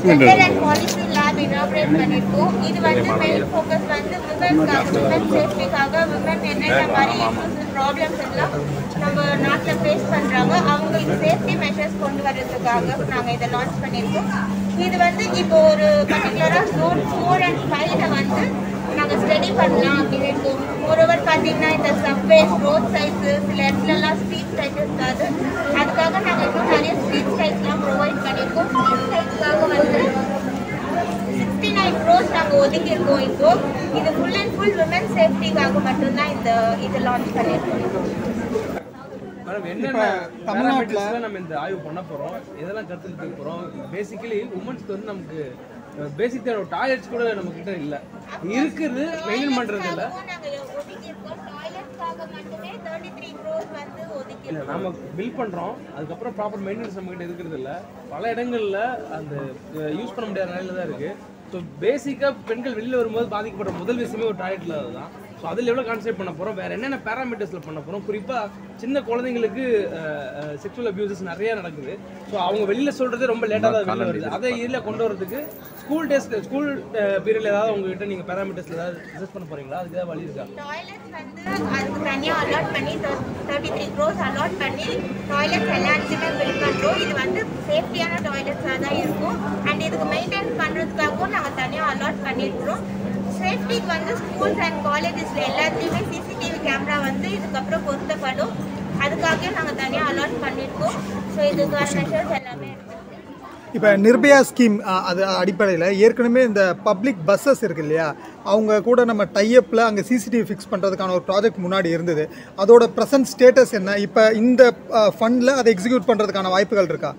Gender and policy lab inaugurate பண்ணியிருக்கோம் இது வந்து மெயின் ஃபோக்கஸ் வந்து விமன்ஸ்க்காக விமன் சேஃப்டிக்காக விமன் என்னென்ன மாதிரி ப்ராப்ளம்ஸ் எல்லாம் நம்ம நாட்டில் ஃபேஸ் பண்ணுறாங்க அவங்களுக்கு சேஃப்டி மெஷர்ஸ் கொண்டு வர்றதுக்காக நாங்கள் இதை லான்ச் பண்ணியிருக்கோம் இது வந்து இப்போ ஒரு பர்டிகுலராக ஜோன் ஃபோர் அண்ட் ஃபைவ்ல வந்து நாங்கள் ஸ்டடி பண்ணலாம் அப்படின்னு இருக்கோம் மோரோவர் பார்த்தீங்கன்னா இந்த சப்வேஸ் ரோட் சைஸு சில இடத்துலலாம் ஸ்ட்ரீட் சைஸ் இருக்காது அதுக்காக நாங்கள் இன்னும் நிறைய ஸ்ட்ரீட் சைஸ்லாம் ப்ரொவைட் பண்ணியிருக்கோம் ஸ்ட்ரீட் சைஸ்க்காக வந்து சிக்ஸ்டி நைன் க்ரோஸ் நாங்கள் ஒதுக்கியிருக்கோம் இப்போ இது ஃபுல் அண்ட் ஃபுல் விமன் சேஃப்டிக்காக மட்டும்தான் இந்த இது லான்ச் பண்ணியிருக்கோம் மேடம் என்னென்ன தமிழ்நாட்டில் நம்ம இந்த ஆய்வு பண்ண போறோம் எதெல்லாம் கருத்தில் எடுக்க போறோம் பேசிக்கலி உமன்ஸ்க்கு வந்து நமக்கு பேசிக் தேவை டாய்லெட்ஸ் கூட நம்ம கிட்ட இல்ல இருக்குது மெயின்டைன் பண்றது இல்ல நாங்கள் ஒதுக்கியிருக்கோம் டாய்லெட்ஸ்க்காக மட்டுமே தேர்ட்டி த்ரீ க்ரோஸ் வந்து இல்ல ஒதுக்கியிருக்கோம் நாம பில் பண்றோம் அதுக்கப்புறம் ப்ராப்பர் மெயின்டெனன்ஸ் நம்ம கிட்ட இருக்கிறது இல்ல பல இடங்கள்ல அந்த யூஸ் பண்ண முடியாத நிலையில தான் இருக்கு ஸோ பேசிக்காக பெண்கள் வெளியில் வரும்போது பாதிக்கப்படுற முதல் விஷயமே ஒரு டாய்லெட்டில் அதுதான் ஸோ அதில் எவ்வளோ கான்சென்ட்ரேட் பண்ண போகிறோம் வேறு என்னென்ன பேராமீட்டர்ஸில் பண்ண போகிறோம் குறிப்பாக சின்ன குழந்தைங்களுக்கு செக்ஷுவல் அபியூசஸ் நிறைய நடக்குது ஸோ அவங்க வெளியில் சொல்கிறது ரொம்ப லேட்டாக தான் வெளியில் வருது அதை இதில் கொண்டு வரதுக்கு ஸ்கூல் டேஸ்ட் ஸ்கூல் பீரியடில் ஏதாவது உங்ககிட்ட நீங்கள் பேராமீட்டர்ஸில் ஏதாவது ரிசர்ச் பண்ண போகிறீங்களா அதுக்கு ஏதாவது வழி இருக்கா டாய்லெட்ஸ் வந்து அதுக்கு தனியாக அலாட் பண்ணி தேர்ட்டி த்ரீ க்ரோஸ் அலாட் பண்ணி டாய்லெட்ஸ் எல்லாத்தையுமே பில் பண்ணுறோம் இது வந்து சேஃப்டியான டாய்லெட்ஸாக தான் இருக்கும் அண்ட் இதுக்கு மெயின்டைன் பண்ணுறதுக்காகவும் நாங்கள் தனியாக அலாட் பண்ணியிருக்கிறோம் சேஃப்டிக்கு வந்து ஸ்கூல்ஸ் அண்ட் காலேஜஸில் எல்லாத்துலேயுமே சிசிடிவி கேமரா வந்து இதுக்கப்புறம் பொருத்தப்படும் அதுக்காகவே நாங்கள் தனியாக அலாட் பண்ணியிருக்கோம் ஸோ இதுக்கான மெஷர்ஸ் எல்லாமே எடுத்துருக்கோம் இப்போ நிர்பயா ஸ்கீம் அது அடிப்படையில் ஏற்கனவே இந்த பப்ளிக் பஸ்ஸஸ் இருக்கு இல்லையா அவங்க கூட நம்ம டைஅப்பில் அங்கே சிசிடிவி ஃபிக்ஸ் பண்ணுறதுக்கான ஒரு ப்ராஜெக்ட் முன்னாடி இருந்தது அதோட ப்ரெசன்ட் ஸ்டேட்டஸ் என்ன இப்போ இந்த ஃபண்டில் அதை எக்ஸிக்யூட் பண்ணுறதுக்கான வாய்ப்புகள் இருக்கா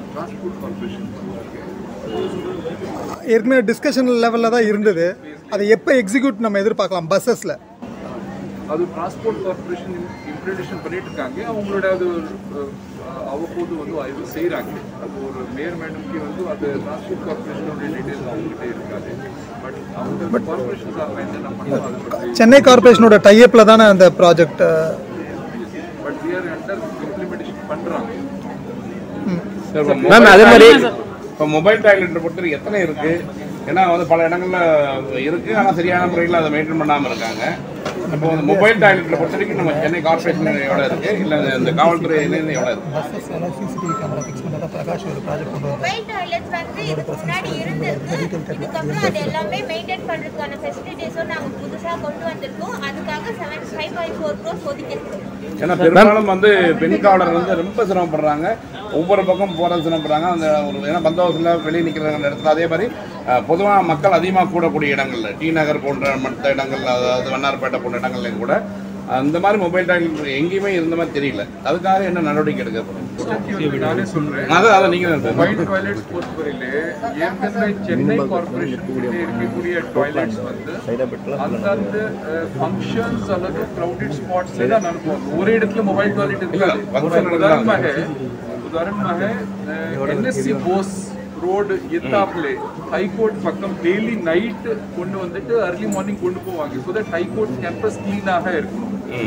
ஏற்கனவே டிஸ்கஷன் லெவலில் தான் இருந்தது அதை எப்போ எக்ஸிக்யூட் நம்ம எதிர்பார்க்கலாம் பஸ்ஸஸில் அது டிரான்ஸ்போர்ட் கார்பரேஷன் இம்ப்ளிமெண்டேஷன் பண்ணிட்டு இருக்காங்க அவங்களோட அது அஹ், அவ்வப்போது வந்து ஆய்வு செய்கிறாங்க அது ஒரு மேயர் மேடம்க்கு வந்து அது டிரான்ஸ்போர்ட் கார்பரேஷனோட டீட்டெயில்ஸ் அவங்ககிட்ட இருக்காது பட் அவங்க கார்பரேஷன் சார்பாக என்னென்ன பண்ணணும் அதை பற்றி சென்னை கார்பரேஷனோட டைஅப்பில் தானே அந்த project but we are under implementation பண்ணுறாங்க மேம் அதே மாதிரி இப்போ மொபைல் டாய்லெட் பொறுத்தவரைக்கும் எத்தனை இருக்கு ஏன்னா வந்து பல இடங்கள்ல இருக்கு ஆனால் சரியான முறையில் அதை மெயின்டைன் பண்ணாமல் இருக்காங்க இப்போ வந்து மொபைல் டாய்லெட்டில் பொறுத்த வரைக்கும் நம்ம சென்னை கார்பரேஷன் எவ்வளோ இருக்கு இல்லை இந்த காவல்துறை இணைந்து எவ்வளோ இருக்கு சிசிடிவி கேமரா ஃபிக்ஸ் பண்ணுறதா பிரகாஷ் ஒரு ப்ராஜெக்ட் கொண்டு மொபைல் டாய்லெட்ஸ் வந்து இதுக்கு முன்னாடி இருந்திருக்கு இதுக்கப்புறம் அது எல்லாமே மெயின்டைன் பண்ணுறதுக்கான ஃபெசிலிட்டிஸும் நாங்கள் புதுசாக கொண்டு வந்திருக்கோம் அதுக்காக seven five point four crores ஒதுக்கியிருக்கோம் ஏன்னா பெரும்பாலும் வந்து பெண் காவலர் வந்து ரொம்ப சிரமப்படுறாங்க ஒவ்வொரு பக்கம் போகிறது சிரமப்படுறாங்க அந்த ஒரு ஏன்னா பந்தோபஸ்தில் வெளியே நிற்கிற இடத்துல அதே மாதிரி பொதுவாக மக்கள் அதிகமாக கூடக்கூடிய இடங்கள்ல டி நகர் போன்ற மற்ற இடங்கள்ல அதாவது வண்ணார்பேட்டை போன்ற இடங்கள்லையும் கூட அந்த மாதிரி மொபைல் டாய்லெட் எங்கேயுமே இருந்த மாதிரி தெரியல அதுக்காக என்ன நடவடிக்கை எடுக்கப்படும் நானே சொல்கிறேன் அதான் அதை நீங்கள் மொபைல் டாய்லெட்ஸ் பொறுத்தவரையிலே ஏற்கனவே சென்னை கார்பரேஷன் இருக்கக்கூடிய டாய்லெட்ஸ் வந்து அந்தந்த ஃபங்க்ஷன்ஸ் அல்லது க்ரௌடட் ஸ்பாட்ஸ்ல தான் அனுப்புவாங்க ஒரு இடத்துல மொபைல் டாய்லெட் இருக்காது function உதாரணமாக உதாரணமாக என்எஸ்சி போஸ் ரோடு எத்தாப்லே ஹைகோர்ட் பக்கம் டெய்லி நைட் கொண்டு வந்துட்டு அர்லி மார்னிங் கொண்டு போவாங்க ஸோ தட் ஹைகோர்ட் கேம்பஸ் க்ளீனாக இருக்கணும்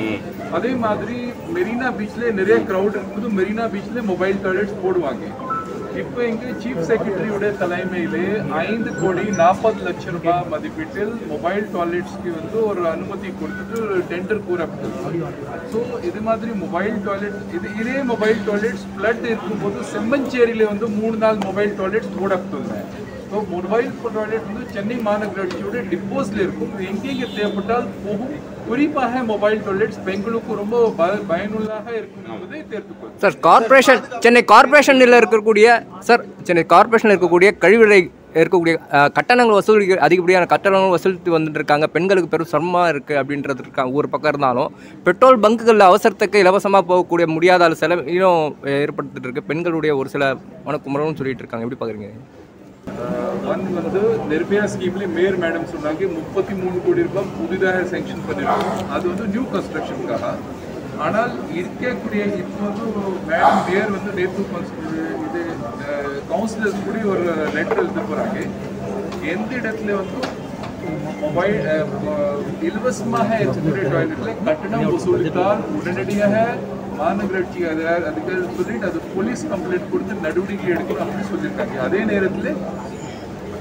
அதே மாதிரி மெரினா பீச்ல நிறைய க்ரௌட் இருக்கும்போது மெரினா பீச்ல மொபைல் டாய்லெட்ஸ் போடுவாங்க இப்போ இங்கே சீஃப் செக்ரட்டரியோட தலைமையிலே ஐந்து கோடி நாற்பது லட்சம் ரூபாய் மதிப்பீட்டில் மொபைல் டாய்லெட்ஸ்க்கு வந்து ஒரு அனுமதி கொடுத்துட்டு ஒரு டெண்டர் கூறப்பட்டது ஸோ இது மாதிரி மொபைல் டாய்லெட் இது இதே மொபைல் டாய்லெட்ஸ் ஃப்ளட் இருக்கும்போது செம்மஞ்சேரியில வந்து மூணு நாள் மொபைல் டாய்லெட்ஸ் போடப்பட்டுள்ளன ஸோ மொபைல் டாய்லெட் வந்து சென்னை மாநகராட்சியோட டிப்போஸ்ல இருக்கும் இது எங்கெங்கே தேவைப்பட்டால் போகும் குறிப்பாக மொபைல் டாய்லெட்ஸ் பெண்களுக்கு ரொம்ப ப- பயனுள்ளதாக இருக்கும் என்பதை தெரிவித்துக்கொள்கிறேன் சார் கார்ப்பரேஷன் சென்னை கார்ப்பரேஷனில் இருக்கக்கூடிய சார் சென்னை கார்ப்பரேஷனில் இருக்கக்கூடிய கழிவறை இருக்கக்கூடிய அஹ், கட்டணங்கள் வசூலி அதிகப்படியான கட்டணங்கள் வசூலித்து வந்துட்டு இருக்காங்க பெண்களுக்கு பெரும் சிரமமாக இருக்குது அப்படின்றது இருக்காங்க ஒரு பக்கம் இருந்தாலும் பெட்ரோல் பங்குகளில் அவசரத்துக்கு இலவசமாக போகக்கூடிய முடியாத செலவையும் ஏற்படுத்திட்டு இருக்கு பெண்களுடைய ஒரு சில மனக்குமரவும் சொல்லிட்டு இருக்காங்க எப்படி பார்க்குறீங்க ஒன் வந்து நிர்பயா ஸ்கீம்ல மேயர் மேடம் சொன்னாங்க முப்பத்தி மூணு கோடி ரூபாய் புதிதாக சேங்ஷன் பண்ணிருக்கோம் அது வந்து நியூ கன்ஸ்ட்ரக்ஷனுக்காக ஆனால் இருக்கக்கூடிய இப்போ வந்து மேடம் மேயர் வந்து நேற்று இது கவுன்சிலர்ஸ் கூட ஒரு லெட்டர் எழுத போகிறாங்க எந்த இடத்துல வந்து மொபைல் இலவசமாக இருக்கக்கூடிய டாய்லெட்ல கட்டணம் வசூலித்தால் உடனடியாக மாநகராட்சி அதிகாரி அதிகாரி சொல்லிட்டு அது போலீஸ் கம்ப்ளைண்ட் கொடுத்து நடவடிக்கை எடுக்கணும் அப்படின்னு சொல்லியிருக்காங்க அதே நேரத்தில்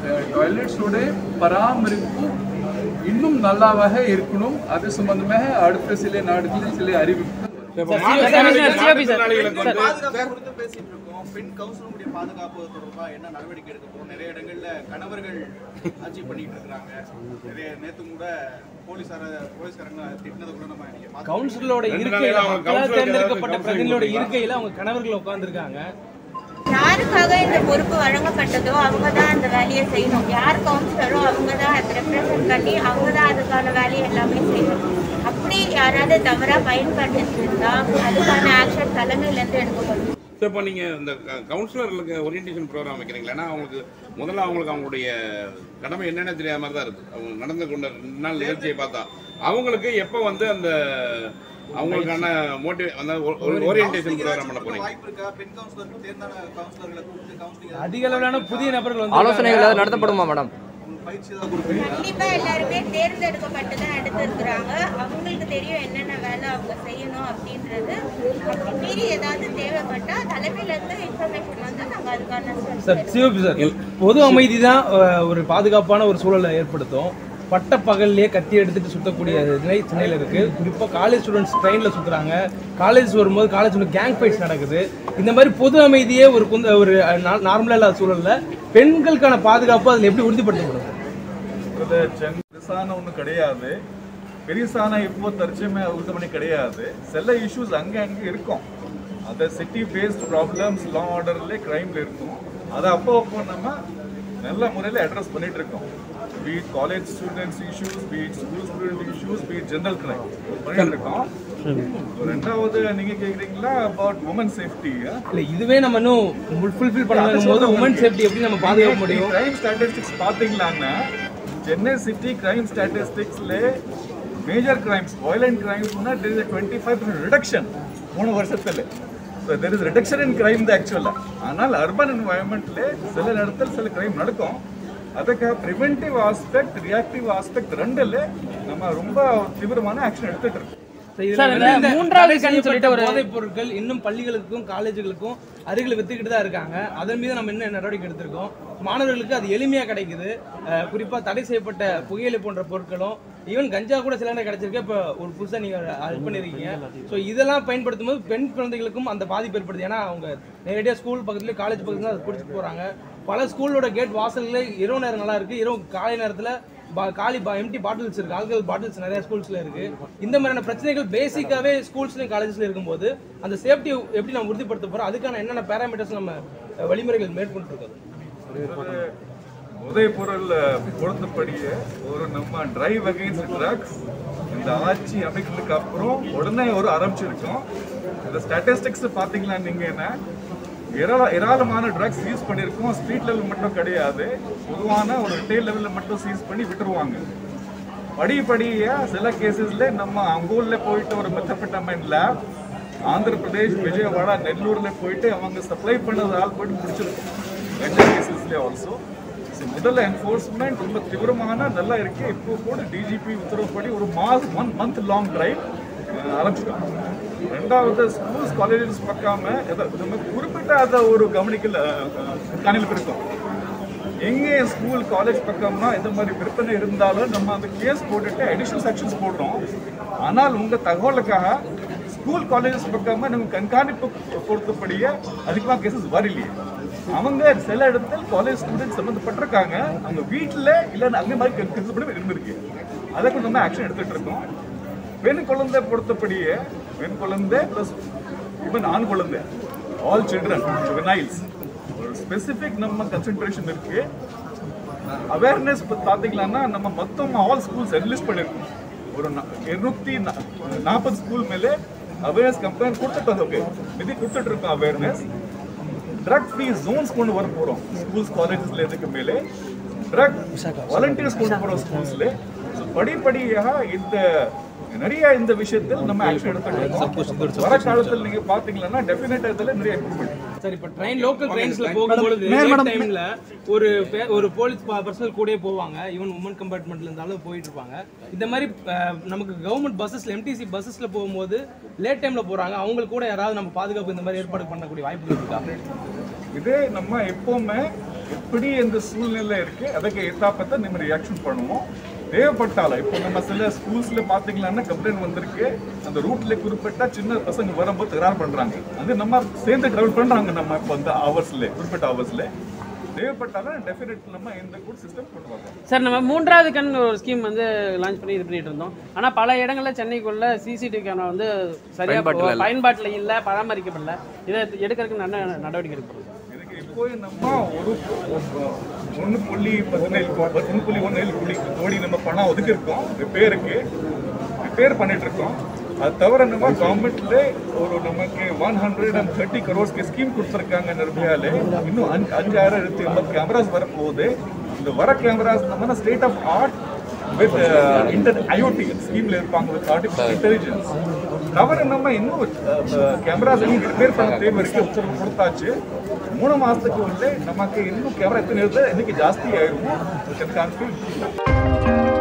டாய்லெட்ஸோட பராமரிப்பு இன்னும் நல்லாவாக இருக்கணும் அது சம்பந்தமாக அடுத்த சில நாடுகளில் சில அறிவிப்பு இப்போ மாற்றுத்திறனாளிகளுக்கு வந்து பாதுகாப்பு குறித்து பேசிட்டு இருக்கோம் பெண் கவுன்சிலருடைய பாதுகாப்பு தொடர்பா என்ன நடவடிக்கை எடுக்க போறோம் நிறைய இடங்கள்ல கணவர்கள் ஆட்சி பண்ணிட்டு இருக்காங்க நிறைய நேத்து கூட போலீசார போலீஸ்காரங்க திட்டினதை கூட நம்ம இன்னைக்கு பார்த்தோம். கவுன்சிலரோட ரெண்டு இருக்கையில நாளைக்கு அவங்க மக்களால் கவுன்சிலருக்கு தேர்ந்தெடுக்கப்பட்ட ஏதாவது பிரதிநிதியோட கவுன்சிலிங் இருக்கையில அவங்க கணவர்கள் உட்கார்ந்துருக்காங்க யாருக்காக இந்த பொறுப்பு வழங்கப்பட்டதோ அவங்க தான் அந்த வேலையை செய்யணும் யார் கவுன்சிலரோ அவங்க தான் அதை ரெப்ரசன்ட் பண்ணி அவங்க தான் அதுக்கான வேலையை எல்லாமே செய்யணும் அப்படி யாராவது தவறா பயன்படுத்திருந்தா அதுக்கான ஆக்ஷன் தலைமையிலேருந்து எடுக்கப்படும் ஸோ இப்போ நீங்கள் இந்த கவுன்சிலர்களுக்கு ஓரியன்டேஷன் ப்ரோக்ராம் வைக்கிறீங்களா ஏன்னா அவங்களுக்கு முதல்ல அவங்களுக்கு அவங்களுடைய கடமை என்னென்ன தெரியாத மாதிரி தான் இருக்குது அவங்க நடந்து கொண்ட ரெண்டு நாள் நிகழ்ச்சியை பார்த்தா அவங்களுக்கு எப்போ வந்து அந்த அவங்களுக்கான மோட்டிவ் அந்த ஓரியன்டேஷன் ப்ரோக்ராம் பண்ண போறீங்க வாய்ப்பு இருக்கா பெண் கவுன்சிலருக்கு தேர்ந்தான கவுன்சிலர்களை கூப்பிட்டு கவுன்சிலிங் அதிக அளவிலான புதிய நபர்கள் வந்து ஆலோசனைகள் ஏதாவது நடத்தப்படுமா மேடம் உங்களுக்கு பயிற்சி ஏதாவது கொடுப்பீங்களா கண்டிப்பா எல்லாருமே தேர்ந்தெடுக்கப்பட்டு தான் எடுத்திருக்கிறாங்க அவங்களுக்கு தெரியும் என்னென்ன வேலை அவங்க செய்யணும் அப்படின்றது அப்படி மீறி ஏதாவது தேவைப்பட்டா தலைமையில இருந்து இன்ஃபர்மேஷன் வந்து நாங்க அதுக்கான steps சார் சிவபி சார் பொது அமைதி தான் அஹ், ஒரு பாதுகாப்பான ஒரு சூழலை ஏற்படுத்தும் பட்ட பகல்லையே கத்தி எடுத்துட்டு சுத்தக்கூடிய நிலை சென்னையில் இருக்கு குறிப்பாக காலேஜ் ஸ்டூடெண்ட்ஸ் ட்ரெயினில் சுற்றுறாங்க காலேஜ் வரும்போது காலேஜ் கேங் ஃபைட்ஸ் நடக்குது இந்த மாதிரி பொது அமைதியே ஒரு குந்த ஒரு நார்மலாக இல்லாத சூழல்ல பெண்களுக்கான பாதுகாப்பு அதில் எப்படி உறுதிப்படுத்தப்படும் அது பெருசான ஒன்றும் கிடையாது பெருசான இப்போ தற்சமே உறுதிமணி கிடையாது சில இஷ்யூஸ் அங்கே அங்கே இருக்கும் அந்த சிட்டி பேஸ்ட் ப்ராப்ளம்ஸ் லா ஆர்டர்ல கிரைம்ல இருக்கும் அதை அப்போ அப்போ நம்ம நல்ல முறையில் அட்ரஸ் பண்ணிட்டு இருக்கோம் beat college students issues beat school student issues beat general crime பண்ணிட்டு இருக்கோம் ரெண்டாவது நீங்க கேக்குறீங்களா அபவுட் உமன் சேஃப்டி இல்லை இதுவே நம்ம இன்னும் ஃபுல்ஃபில் பண்ணணும் போது உமன் சேஃப்டி எப்படி நம்ம பாதுகாக்க முடியும் கிரைம் ஸ்டாட்டிஸ்டிக்ஸ் பாத்தீங்களான்னா சென்னை சிட்டி கிரைம் ஸ்டாட்டிஸ்டிக்ஸ்ல மேஜர் கிரைம்ஸ் வயலண்ட் கிரைம்ஸ்னா there is twenty five reduction மூணு வருஷத்துல so there is reduction in crime தான் ஆக்சுவலாக ஆனால் அர்பன் என்வாயன்மெண்ட்ல சில இடத்துல சில கிரைம் நடக்கும் அதுக்கு ப்ரிவென்டிவ் ஆஸ்பெக்ட் ரியாக்டிவ் ஆஸ்பெக்ட் ரெண்டுல நம்ம ரொம்ப தீவிரமான ஆக்ஷன் எடுத்துட்டு இருக்கோம் இதுல வந்து இந்த மூன்றாவது கண் சொல்லிட்டு போதைப் பொருட்கள் இன்னும் பள்ளிகளுக்கும் காலேஜுகளுக்கும் அருகில் வித்துக்கிட்டு தான் இருக்காங்க அதன் மீது நம்ம என்ன நடவடிக்கை எடுத்திருக்கோம் மாணவர்களுக்கு அது எளிமையா கிடைக்குது அஹ் குறிப்பா தடை செய்யப்பட்ட புகையிலை போன்ற பொருட்களும் ஈவன் கஞ்சா கூட சில நேரம் கிடைச்சிருக்கு இப்போ ஒரு புதுசா நீங்க அது பண்ணிருக்கீங்க ஸோ இதெல்லாம் பயன்படுத்தும் போது பெண் குழந்தைகளுக்கும் அந்த பாதிப்பு ஏற்படுது ஏன்னா அவங்க நேரடியாக ஸ்கூல் பக்கத்துலேயே காலேஜ் பக்கத்துல அதை குடிச்சிட்டு போறாங்க பல ஸ்கூலோட கேட் வாசல்ல இரவு நேரம் நல்லா இருக்கு இரவு காலை நேரத்துல பா- காலி எம்டி பாட்டில்ஸ் இருக்கு ஆல்கஹால் பாட்டில்ஸ் நிறைய ஸ்கூல்ஸ்ல இருக்கு இந்த மாதிரியான பிரச்சனைகள் பேசிக்காவே ஸ்கூல்ஸ்லயும் காலேஜஸ்ல இருக்கும்போது அந்த சேஃப்டி எப்படி நம்ம உறுதிப்படுத்த போறோம் அதுக்கான என்னென்ன பேராமீட்டர்ஸ் நம்ம அஹ், வழிமுறைகள் மேற்கொண்டு இருக்கோம் ஒரு போதைப் பொருள் பொறுத்தபடியே ஒரு நம்ம டிரைவ் அகைன்ஸ்ட் ட்ரக்ஸ் இந்த ஆட்சி அமைக்கிறதுக்கு அப்புறம் உடனே ஒரு ஆரம்பிச்சிருக்கோம் இந்த ஸ்டாட்டிஸ்டிக்ஸ் பார்த்தீங்களா நீங்க என்ன ஏராள ஏராளமான ட்ரக்ஸ் சீஸ் பண்ணியிருக்கோம் ஸ்ட்ரீட் லெவல் மட்டும் கிடையாது பொதுவான ஒரு ரிட்டைல் லெவலில் மட்டும் சீஸ் பண்ணி விட்டுருவாங்க படிப்படியா சில கேசஸ்ல நம்ம அங்கூர்ல போயிட்டு ஒரு மெத்தபெட்டமைன் லேப் ஆந்திர பிரதேஷ் விஜயவாடா நெல்லூர்ல போயிட்டு அவங்க சப்ளை பண்ணது ஆள் போயிட்டு முடிச்சிருக்கோம் ரெண்டு கேசஸ்ல ஆல்சோ முதல்ல என்ஃபோர்ஸ்மெண்ட் ரொம்ப தீவிரமான நல்லா இருக்கு இப்போ கூட டிஜிபி உத்தரவுப்படி ஒரு mass one month long drive ஆரம்பிச்சிட்டோம் ரெண்டாவது ஸ்கூல்ஸ் காலேஜஸ் பார்க்காம எத- நம்ம குறிப்பிட்ட அதை ஒரு கவனிக்கல கணிப்பு இருக்கும் எங்கே ஸ்கூல் காலேஜ் பக்கம்னா இந்த மாதிரி விற்பனை இருந்தாலும் நம்ம அந்த கேஸ் போட்டுட்டு அடிஷனல் செக்ஷன்ஸ் போடுறோம் ஆனால் உங்க தகவலுக்காக ஸ்கூல் காலேஜஸ் பக்கமா நம்ம கண்காணிப்பு பொறுத்தபடியே அதிகமாக கேசஸ் வரலையே அவங்க சில இடத்துல காலேஜ் ஸ்டூடெண்ட் சம்மந்தப்பட்டிருக்காங்க அவங்க வீட்டில் இல்லை அங்கே மாதிரி கேசஸ் பண்ணி இருந்திருக்கு அதை கூட நம்ம ஆக்ஷன் எடுத்துட்டு இருக்கோம் பெண் குழந்தை பொறுத்தபடியே பெண் குழந்தை ப்ளஸ் ஈவன் ஆண் குழந்தை ஆல் சில்ட்ரன் ஜுவனைல்ஸ் ஒரு ஸ்பெசிஃபிக் நம்ம கன்சென்ட்ரேஷன் இருக்கு அவேர்னஸ் பார்த்தீங்களான்னா நம்ம மொத்தம் ஆல் ஸ்கூல்ஸ் என்லிஸ்ட் பண்ணிருக்கோம் ஒரு இருநூத்தி நாற்பது ஸ்கூல் மேலே அவேர்னஸ் கம்பெனி கொடுத்துட்டோம் ஓகே மிதி கொடுத்துட்டு இருக்கோம் அவேர்னஸ் ட்ரக் ஃப்ரீ ஜோன்ஸ் கொண்டு வர போறோம் ஸ்கூல்ஸ் காலேஜஸ்ல இதுக்கு மேலே ட்ரக் வாலண்டியர்ஸ் கொண்டு போறோம் ஸ்கூல்ஸ்ல படிப்படியாக இந்த நிறைய இந்த விஷயத்தில் நம்ம ஆக்ஷன் எடுத்துட்டு வர காலத்தில் நீங்க பாத்தீங்கன்னா டெஃபினட்டா இதுல நிறைய இம்ப்ரூவ்மெண்ட் சார் இப்போ ட்ரெயின் லோக்கல் ட்ரெயின்ஸ்ல போகும்பொழுது டைம்ல ஒரு பே- ஒரு போலீஸ் பர்சனல் கூடயே போவாங்க ஈவன் உமன் கம்பார்ட்மெண்ட்ல இருந்தாலும் போயிட்டு இருப்பாங்க இந்த மாதிரி அஹ், நமக்கு கவர்மெண்ட் பஸ்ஸஸ்ல எம்டிசி பஸ்ஸஸ்ல போகும்போது லேட் டைம்ல போறாங்க அவங்களுக்கு கூட யாராவது நம்ம பாதுகாப்பு இந்த மாதிரி ஏற்பாடு பண்ணக்கூடிய வாய்ப்புகள் இருக்கா இதே நம்ம எப்பவுமே எப்படி இந்த சூழ்நிலை இருக்கு ಅದಕ್ಕೆ ஏத்தாப்பத்தை நம்ம ரியாக்ஷன் பண்ணுவோம் தேவைப்பட்டாலும் இப்போ நம்ம சில ஸ்கூல்ஸ்ல பாத்தீங்கன்னா கம்ப்ளைண்ட் வந்திருக்கு அந்த ரூட்ல குறிப்பிட்ட சின்ன பசங்க வரும்போது தகராறு பண்றாங்க அது நம்ம சேர்ந்து ட்ராவல் பண்றாங்க நம்ம இப்போ அந்த ஹவர்ஸ்ல குறிப்பிட்ட ஹவர்ஸ்ல தேவைப்பட்டாலும் டெஃபினெட் நம்ம இந்த கூட சிஸ்டம் கொண்டு வரலாம் சார் நம்ம மூன்றாவது கண் ஒரு ஸ்கீம் வந்து லான்ச் பண்ணி இது பண்ணிட்டு இருந்தோம் ஆனா பல இடங்கள்ல சென்னைக்குள்ள சிசிடிவி கேமரா வந்து சரியா பயன்பாட்டுல இல்ல. பயன்பாட்டில் இல்ல பராமரிக்கப்படல இதை எடுக்கிறதுக்கு நல்ல நடவடிக்கை எடுக்கணும் இதுக்கு இப்போ நம்ம ஒரு ஒன்று புள்ளி பதினேழு கோ- ஒன்று புள்ளி ஒன்று ஏழு புள்ளி கோடி நம்ம பணம் ஒதுக்கியிருக்கோம் ரிப்பேருக்கு ரிப்பேர் பண்ணிட்டு இருக்கோம் அது தவிர நம்ம கவர்மெண்ட்ல ஒரு நமக்கு ஒன் ஹண்ட்ரட் அண்ட் தேர்ட்டி கரோர்ஸ்க்கு ஸ்கீம் கொடுத்துருக்காங்க நிர்பயால இன்னும் அஞ்சு அஞ்சாயிரம் இருபத்தி ஒன்பது கேமராஸ் வரப்போகுது இந்த வர கேமராஸ் நம்ம state of art with inter IoT ஸ்கீம்ல இருப்பாங்க வித் ஆர்டிஃபிஷியல் இன்டெலிஜென்ஸ் தவிர நம்ம இன்னும் கேமராஸ் இன்னும் ரிப்பேர் பண்ண தேவை இருக்கு உத்தரவு கொடுத்தாச்சு மூணு மாசத்துக்கு உள்ளே நமக்கு இன்னும் கேமரா எத்தனை இருக்கு இன்னைக்கு ஜாஸ்தி ஆயிருக்கும் கான்ஃபிடன்ஸ்